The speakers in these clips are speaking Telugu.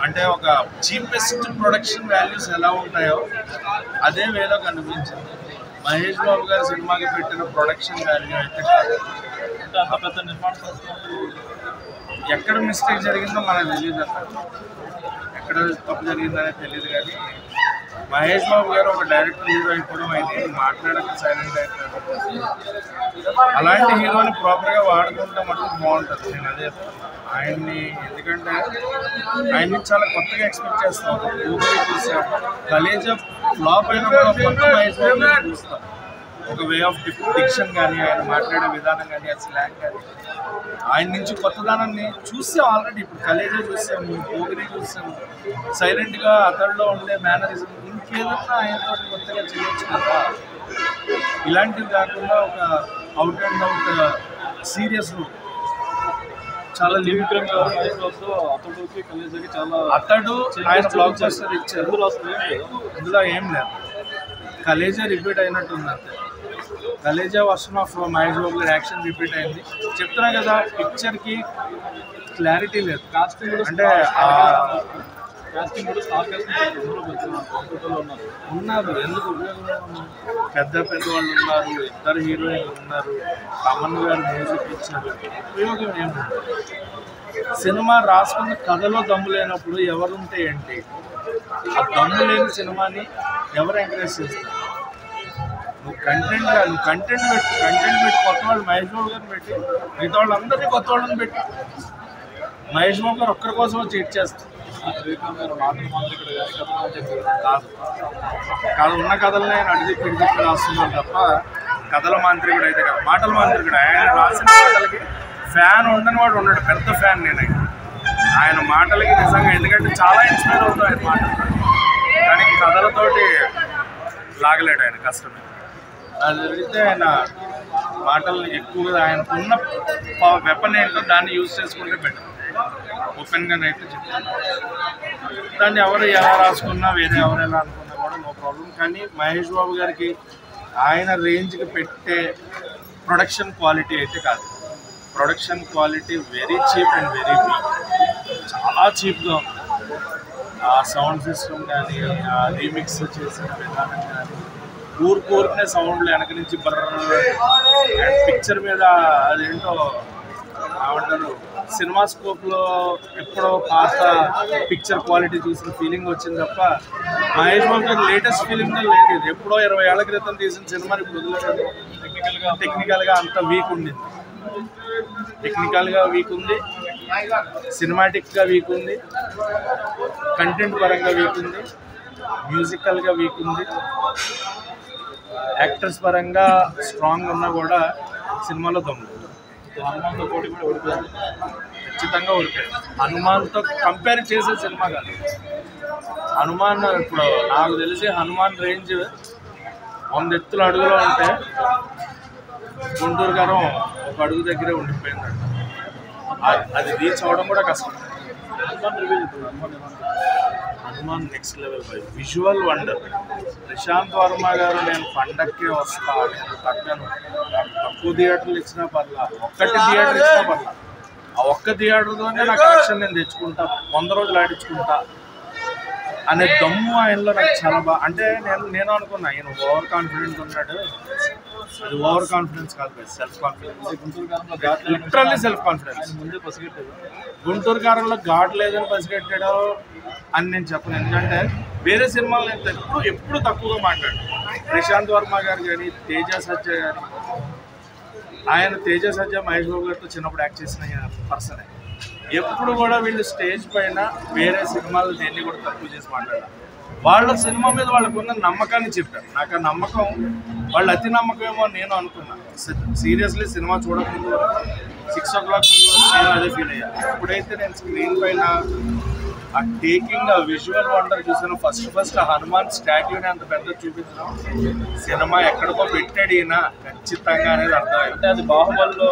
అంటే ఒక చీపెస్ట్ ప్రొడక్షన్ వాల్యూస్ ఎలా ఉంటాయో అదే వేలో కనిపించింది మహేష్ బాబు గారి సినిమాకి పెట్టిన ప్రొడక్షన్ వాల్యూ అయితే కాదు అంటే అంత పెద్ద నిర్మాణ సంస్థ ఎక్కడ మిస్టేక్ జరిగిందో మనకు తెలియదు అన్న ఎక్కడ తప్పు జరిగిందనేది తెలియదు కానీ మహేష్ బాబు గారు ఒక డైరెక్టర్ హీరో అయిపోవడం అయితే మాట్లాడక సైలెంట్ అయిపోయారు అలాంటి హీరోని ప్రాపర్గా వాడుకుంటే మటుకు బాగుంటుంది నేను అదే చెప్తున్నా. ఆయన్ని ఎందుకంటే ఆయన్ని చాలా కొత్తగా ఎక్స్పెక్ట్ చేస్తాం ఊపిరి చూసాం కలేజా ఫ్లాప్ అయినా కూడా కొత్త మహేష్ బాబు గారిని చూస్తాం ఒక వే ఆఫ్ డిక్షన్ కానీ ఆయన మాట్లాడే విధానం కానీ ఆ స్లాంగ్ కానీ ఆయన నుంచి కొత్తదనాన్ని చూసాం ఆల్రెడీ ఇప్పుడు కలేజా చూసాము పోగిరి చూసాము సైలెంట్గా అతడిలో ఉండే మేనరిజం ఇంకేదన్నా ఆయనతో కొత్తగా చేయొచ్చు కదా ఇలాంటివి కాకుండా ఒక అవుట్ అండ్ అవుట్ సీరియస్ చాలా లిమిట్ విక్రమ్ గారు మహేష్ బాబుతో అతడుకి కలిసేకి చాలా అతడు ఆయన బ్లాక్ బస్టర్ ఇచ్చారు ఎందులో వస్తుంది ఏం లేదు. ఇందులో ఏం లేదు కలేజా రిపీట్ అయినట్టుంది అంతే కలేజా వర్షన్ ఆఫ్ మహేష్ బాబు గారి యాక్షన్ రిపీట్ అయింది చెప్తున్నా కదా పిక్చర్కి క్లారిటీ లేదు కాస్టింగ్ కూడా అంటే ఆ- కాస్టింగ్ కూడా స్టార్ కాస్టింగ్ ఎందులో పెడుతున్నారు హాస్పిటల్లో ఉన్నారు ఉన్నారు ఎందుకు ఉపయోగం లేదు? పెద్ద పెద్ద వాళ్ళు ఉన్నారు ఇద్దరు హీరోయిన్లు ఉన్నారు తమన్ గారు మ్యూజిక్ ఇచ్చారు ఉపయోగం ఏమి సినిమా రాసుకున్న కథలో దమ్ము లేనప్పుడు ఎవరుంటే ఏంటి ఆ దమ్ము లేని సినిమాని ఎవరు ఎంకరేజ్ చేస్తారు నువ్వు కంటెంట్ నువ్వు కంటెంట్ పెట్టి కంటెంట్ పెట్టి కొత్త వాళ్ళు మహేష్ బాబు గారిని పెట్టి మిగతా వాళ్ళందరినీ కొత్త వాళ్ళని పెట్టి మహేష్ బాబు గారు ఒక్కరి కోసం వచ్చి హిట్ చేస్తారు విక్రమ్ గారు మాటలు మాదిరి ఇక్కడ కానీ కథ అని చెప్పారు కాదు కాదు ఉన్న కథలనే ఆయన అడిగి పిడిచి రాస్తున్నాడు తప్ప కథల మాంత్రికుడు అయితే కాదు మాటల మాంత్రికుడు ఆయన రాసిన మాటలకి ఫ్యాన్ ఉండని వాడు ఉన్నాడు పెద్ద ఫ్యాన్ నేను ఆయన. ఆయన మాటలకి నిజంగా ఎందుకంటే చాలా ఇన్స్పైర్ అవుతాయి ఆయన మాటలు కానీ కథలతోటి లాగలేడు ఆయన కష్టమే అది జరిగితే ఆయన మాటల్ని ఎక్కువగా ఆయనకున్న వెపన్ ఏంటో దాన్ని యూజ్ చేసుకుంటే బెటర్ ఓపెన్గా అయితే చెప్తాను దాన్ని ఎవరు ఎలా రాసుకున్నా వేరే ఎవరు ఎలా అనుకున్నా కూడా నో ప్రాబ్లం కానీ మహేష్ బాబు గారికి ఆయన రేంజ్కి పెట్టే ప్రొడక్షన్ క్వాలిటీ అయితే కాదు production quality very cheap and very weak చాలా చీప్గా ఉంది ఆ సౌండ్ సిస్టమ్ కానీ ఆ రీమిక్స్ చేసిన విధానం కానీ ఊరికి ఊరికనే సౌండ్లు వెనక నుంచి బర్ర పిక్చర్ మీద అదేంటో ఏమంటారు సినిమా స్కోప్లో ఎప్పుడో పాత పిక్చర్ క్వాలిటీ చూసిన ఫీలింగ్ వచ్చింది తప్ప మహేష్ బాబు గారి లేటెస్ట్ ఫీలింగ్ లేదు ఇది ఎప్పుడో ఇరవై ఏళ్ల క్రితం తీసిన సినిమా ఇప్పుడు వదిలేదు టెక్నికల్గా టెక్నికల్గా అంత వీక్ ఉండింది టెక్నికల్గా వీక్ ఉంది సినిమాటిక్గా వీక్ ఉంది కంటెంట్ పరంగా వీక్ ఉంది మ్యూజికల్గా వీక్ ఉంది యాక్టర్స్ పరంగా స్ట్రాంగ్ ఉన్నా కూడా సినిమాలో దమ్ము హనుమాన్తో పోటీ కూడా ఓడిపోయింది ఖచ్చితంగా ఓడిపోయాడు హనుమాన్తో కంపేర్ చేసే సినిమా కాదు హనుమాన్ ఇప్పుడు నాకు తెలిసి హనుమాన్ రేంజ్ వంద ఎత్తుల అడుగులో ఉంటే గుంటూరు గారం ఒక అడుగు దగ్గరే ఉండిపోయిందంట ఆ- అది రీచ్ అవ్వడం కూడా కష్టం హనుమాన్ రివ్యూ చెప్పారు హనుమాన్ ఏమంటారు Hanuman next level by visual wonder Prashanth Varma గారు నేను పండక్కే వస్తా నేను తగ్గను నాకు తక్కువ థియేటర్లు ఇచ్చినా పర్లా ఒక్కటి థియేటర్ ఇచ్చినా పర్లా ఆ ఒక్క థియేటర్తోనే నా కలెక్షన్ నేను తెచ్చుకుంటా వంద రోజులు ఆడించుకుంటా అనే దమ్ము ఆయనలో నాకు చాలా బాగా అంటే నేను నేను అనుకున్నా ఆయన ఓవర్ కాన్ఫిడెంట్ ఉన్నాడు అది ఓవర్ కాన్ఫిడెన్స్ కాదు సెల్ఫ్ కాన్ఫిడెన్స్ అంటే గుంటూరు కాలంలో ఘాట్లు లిటరల్లీ సెల్ఫ్ కాన్ఫిడెన్స్ ఆయన ముందే పసిగట్టారు గుంటూరు కారంలో ఘాట్ లేదని పసిగట్టాడో అని నేను చెప్పను ఎందుకంటే వేరే సినిమాలు నేను ఎప్పుడు ఎప్పుడు తక్కువగా మాట్లాడాను ప్రశాంత్ వర్మ గారు కానీ తేజ సజ్జ కానీ ఆయన తేజ సజ్జ మహేష్ బాబు గారితో చిన్నప్పుడు యాక్ట్ చేసిన పర్సనే ఎప్పుడు కూడా వీళ్ళు స్టేజ్ పైన వేరే సినిమాలు దేన్ని కూడా తక్కువ చేసి మాట్లాడారు వాళ్ళ సినిమా మీద వాళ్ళకున్న నమ్మకాన్ని చెప్పారు నాకు ఆ నమ్మకం వాళ్ళు అతి నమ్మకమేమో అని నేను అనుకున్నా సీరియస్లీ సినిమా చూడకముందు సిక్స్ ఓ క్లాక్ ముందు వరకు నేను అదే ఫీల్ అయ్యా ఎప్పుడైతే నేను స్క్రీన్ పైన ఆ టేకింగ్ ఆ విజువల్ వండర్ చూసాను ఫస్ట్ ఫస్ట్ ఆ హనుమాన్ స్టాట్యూని అంత పెద్ద చూపించడం సినిమా ఎక్కడికో పెట్టాడు ఈయన ఖచ్చితంగా అనేది అర్థమైంది అంటే అది బాహుబలిలో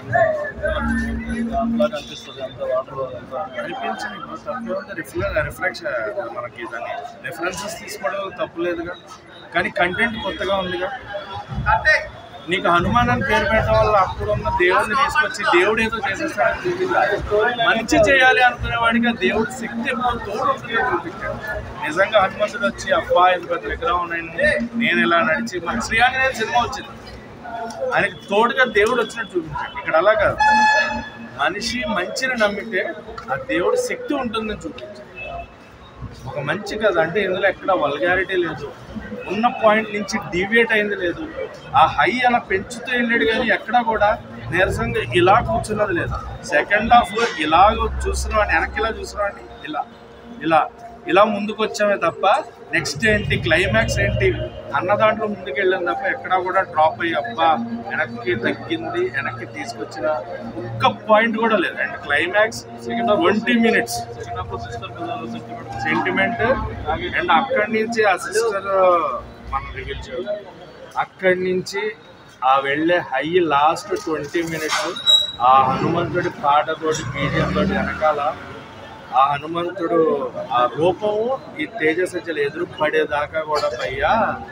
అంతలా కనిపిస్తుంది అంత వాటర్ అంత అనిపించింది ఇప్పుడు తప్పు ఉంది రిఫ్లెక్ట్ రిఫ్లెక్షన్ మనకి దాన్ని రెఫరెన్సెస్ తీసుకోవడంలో తప్పు లేదుగా కానీ కంటెంట్ కొత్తగా ఉందిగా నీకు హనుమాన్ అని పేరు పెట్టడం వల్ల అప్పుడున్న దేవుడిని తీసుకొచ్చి దేవుడు ఏదో చేసేస్తాడని చూపించాడు మంచి చేయాలి అనుకునే వాడికి ఆ దేవుడి శక్తి ఎప్పుడు తోడు ఉంటుందో చూపించాడు నిజంగా హనుమంతుడు వచ్చి అబ్బా ఇంత పెద్ద విగ్రహం నేను నేను ఇలా నడిచి మన శ్రీ ఆంజనేయ సినిమా వచ్చింది ఆయనకి తోడుగా దేవుడు వచ్చినట్టు చూపించాడు ఇక్కడ అలా కాదు మనిషి మంచిని నమ్మితే ఆ దేవుడి శక్తి ఉంటుందని చూపించాడు ఒక మంచి కథ అంటే ఇందులో ఎక్కడ వల్గారిటీ లేదు ఉన్న పాయింట్ నుంచి డీవియేట్ అయింది లేదు ఆ హై అలా పెంచుతూ వెళ్ళాడు కానీ ఎక్కడా కూడా నీరసంగా ఇలా కూర్చున్నది లేదు సెకండ్ హాఫ్ ఇలాగ చూస్తున్నామని వెనక్కి ఇలా చూస్తున్నామని ఇలా ఇలా ఇలా ముందుకు వచ్చామే తప్ప నెక్స్ట్ ఏంటి క్లైమాక్స్ ఏంటి అన్న దాంట్లో ముందుకు వెళ్ళాం తప్ప ఎక్కడా కూడా డ్రాప్ అయ్యి అబ్బా వెనక్కి తగ్గింది వెనక్కి తీసుకొచ్చిన ఒక్క పాయింట్ కూడా లేదు and climax twenty minutes second half sister కదా సెంటిమెంట్ సెంటిమెంట్ అండ్ అక్కడి నుంచి ఆ సిస్టర్ మనం రివీల్ చేయాలి అక్కడి నుంచి ఆ వెళ్ళే హై లాస్ట్ ట్వంటీ మినిట్స్ ఆ హనుమంతుడి పాటతోటి బీజియం తోటి వెనకాల ఆ హనుమంతుడు ఆ రూపము ఈ తేజసజ్జలు ఎదురు పడేదాకా కూడా పయ్యా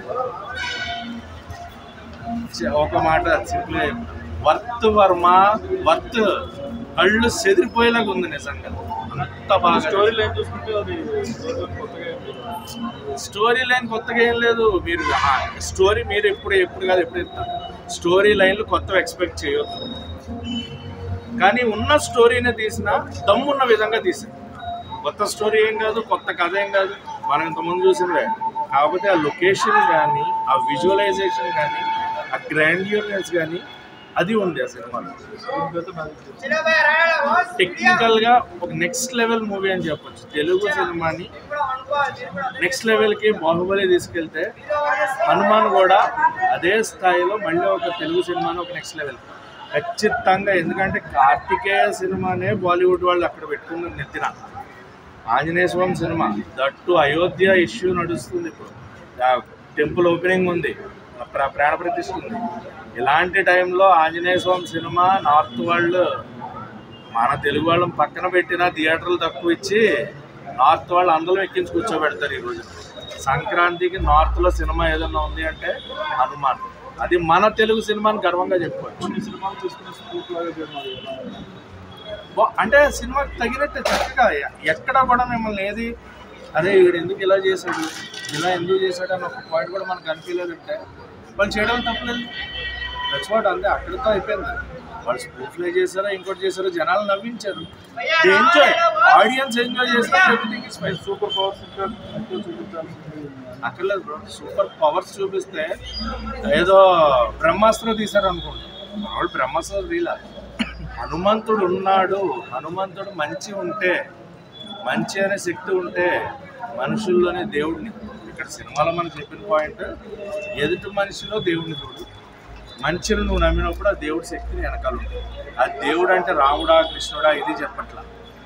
చ- ఒక మాట సింపుల్ వర్త్ వర్మ వర్త్ కళ్ళు చెదిరిపోయేలాగా ఉంది నిజంగా అంత బాగా స్టోరీ లైన్ చూసుకుంటే అది స్టోరీ కొత్తగా ఏం లేదు. స్టోరీ లైన్ కొత్తగా ఏం లేదు మీరు ఆ, స్టోరీ మీరు ఎప్పుడు ఎప్పుడు కాదు ఎప్పుడు ఇస్తారు స్టోరీ లైన్లు కొత్తవి ఎక్స్పెక్ట్ చేయొద్దు కానీ ఉన్న స్టోరీనే తీసిన దమ్మున్న విధంగా తీసింది కొత్త స్టోరీ ఏం కాదు కొత్త కథ ఏం కాదు మనం ఇంతకుముందు చూసినవే కాకపోతే ఆ లొకేషన్ కానీ ఆ విజువలైజేషన్ కానీ ఆ గ్రాండ్యూర్నెస్ కానీ అది ఉంది ఆ సినిమాలో ఇంకైతే నాకు టెక్నికల్ గా ఒక నెక్స్ట్ లెవెల్ మూవీ అని చెప్పొచ్చు తెలుగు సినిమాని నెక్స్ట్ లెవెల్ కి బాహుబలి తీసుకెళ్తే హనుమాన్ కూడా అదే స్థాయిలో మళ్ళీ ఒక తెలుగు సినిమాని ఒక నెక్స్ట్ లెవెల్ ఖచ్చితంగా ఎందుకంటే కార్తికేయ సినిమానే బాలీవుడ్ వాళ్ళు అక్కడ పెట్టుకున్న నెత్తిన ఆంజనేయ స్వామి సినిమా దట్టు అయోధ్య ఇష్యూ నడుస్తుంది ఇప్పుడు టెంపుల్ ఓపెనింగ్ ఉంది ప్ర- ప్రాణ ప్రతిష్ఠ ఉంది ఇలాంటి టైంలో ఆంజనేయ స్వామి సినిమా నార్త్ వాళ్ళు మన తెలుగు వాళ్ళని పక్కన పెట్టిన థియేటర్లు తక్కువ ఇచ్చి నార్త్ వాళ్ళు అందరూ ఎక్కించి కూర్చోబెడతారు ఈరోజు సంక్రాంతికి నార్త్లో సినిమా ఏదన్నా ఉంది అంటే హనుమాన్ అది మన తెలుగు సినిమాని గర్వంగా చెప్పుకోవచ్చు కొన్ని సినిమాలు తీసుకునే స్కూప్ లాగా చేయాలి బా- అంటే సినిమాకి తగినట్టు చక్కగా ఎ- ఎక్కడ కూడా మిమ్మల్ని ఏది అదే వీడు ఎందుకు ఇలా చేశాడు ఇలా ఎందుకు చేశాడు అని ఒక పాయింట్ కూడా మనకు అనిపించలేదంటే వాళ్ళు చేయడం తప్పలేదు దట్స్ వాట్ అంతే అక్కడితో అయిపోయింది వాళ్ళు స్పూఫ్లే చేశారో ఇంకోటి చేశారో జనాలు నవ్వించారు ఎంజాయ్ ఆడియన్స్ ఎంజాయ్ చేస్తారు everything is fine super powers ఇంకా ఎక్కువ చూపించాల్సింది అక్కర్లేదు బ్రో సూపర్ పవర్స్ చూపిస్తే ఏదో బ్రహ్మాస్త్రం తీశారు అనుకోండి వాళ్ళు బ్రహ్మాస్త్రం తీలా హనుమంతుడు ఉన్నాడు హనుమంతుడు మంచి ఉంటే మంచి అనే శక్తి ఉంటే మనుషుల్లోనే దేవుడిని ఇక్కడ సినిమాలో మనం చెప్పిన పాయింట్ ఎదుటి మనిషిలో దేవుడిని చూడు మంచిని నువ్వు నమ్మినప్పుడు ఆ దేవుడి శక్తిని వెనకాల ఉంటుంది ఆ దేవుడు అంటే రాముడా కృష్ణుడా ఇది చెప్పట్లా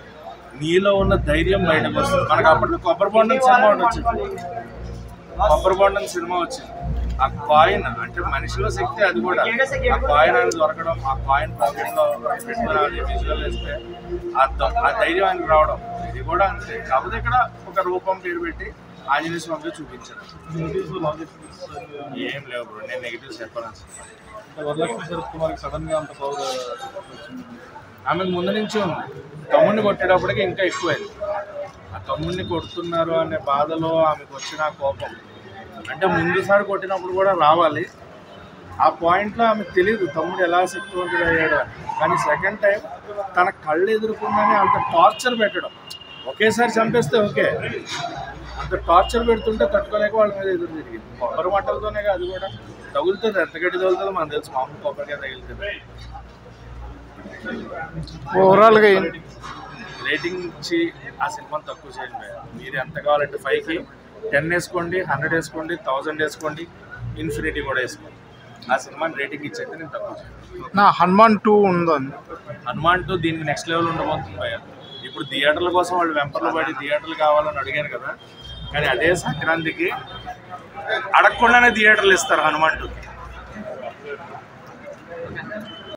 నీలో ఉన్న ధైర్యం బయటకు వస్తుంది మనకు అప్పట్లో కొబ్బరి బొండం సినిమా ఒకటి వచ్చింది కొబ్బరి బొండం సినిమా వచ్చింది ఆ కాయిన్ అంటే మనిషిలో శక్తి అది కూడా ఆ కాయిన్ అనేది దొరకడం ఆ కాయిన్ పాకెట్ లో పెట్టుకుని అది విజువల్ వేస్తే ఆ ద- ఆ ధైర్యం ఆయనకు రావడం ఇది కూడా అంతే కాకపోతే ఇక్కడ ఒక రూపం పేరు పెట్టి ఆంజనేయ స్వామిగా చూపించారు నెగిటివ్స్ లాజిక్స్ ఏం లేవు బ్రో నేను నెగిటివ్ చెప్పాను వరలక్ష్మి శరత్ కుమార్కి సడన్ గా అంత పవర్ వచ్చింది ఆమెకు ముందు నుంచి ఉంది తమ్ముడిని కొట్టేటప్పటికి ఇంకా ఎక్కువైంది ఆ తమ్ముడిని కొడుతున్నారు అనే బాధలో ఆమెకు వచ్చిన ఆ కోపం అంటే ముందుసారి కొట్టినప్పుడు కూడా రావాలి ఆ పాయింట్లో ఆమెకు తెలియదు తమ్ముడు ఎలా శక్తివంతుడు అయ్యాడు అని కానీ సెకండ్ టైం తన కళ్ళు ఎదుర్కొందని అంత టార్చర్ పెట్టడం ఒకేసారి చంపేస్తే ఓకే అంత టార్చర్ పెడుతుంటే తట్టుకోలేక వాళ్ళ మీద ఎదురు తిరిగింది కొబ్బరి మంటలతోనే కాదు అది కూడా తగులుతుంది ఎంత గట్టి తగులుతుందో మనకు తెలుసు మామూలు కొబ్బరిగా తగులుతుంది ఓవరాల్గా ఏం రేటింగ్ ఇచ్చి ఆ సినిమాని తక్కువ చేయండి భయ్యా. మీరు ఎంత కావాలంటే ఫైవ్కి టెన్ వేసుకోండి హండ్రెడ్ వేసుకోండి థౌజండ్ వేసుకోండి ఇన్ఫినిటీ కూడా వేసుకోండి ఆ సినిమాని రేటింగ్ ఇచ్చైతే నేను తక్కువ చేయను నా హనుమాన్ టూ ఉందండి హనుమాన్ టూ దీనికి నెక్స్ట్ లెవెల్ ఉండబోతుంది భయ్య ఇప్పుడు థియేటర్ల కోసం వాళ్ళు వెంపర్లు పడి థియేటర్లు కావాలని అడిగాను కదా కానీ అదే సంక్రాంతికి అడగకుండానే థియేటర్లు ఇస్తారు హనుమాన్ టూ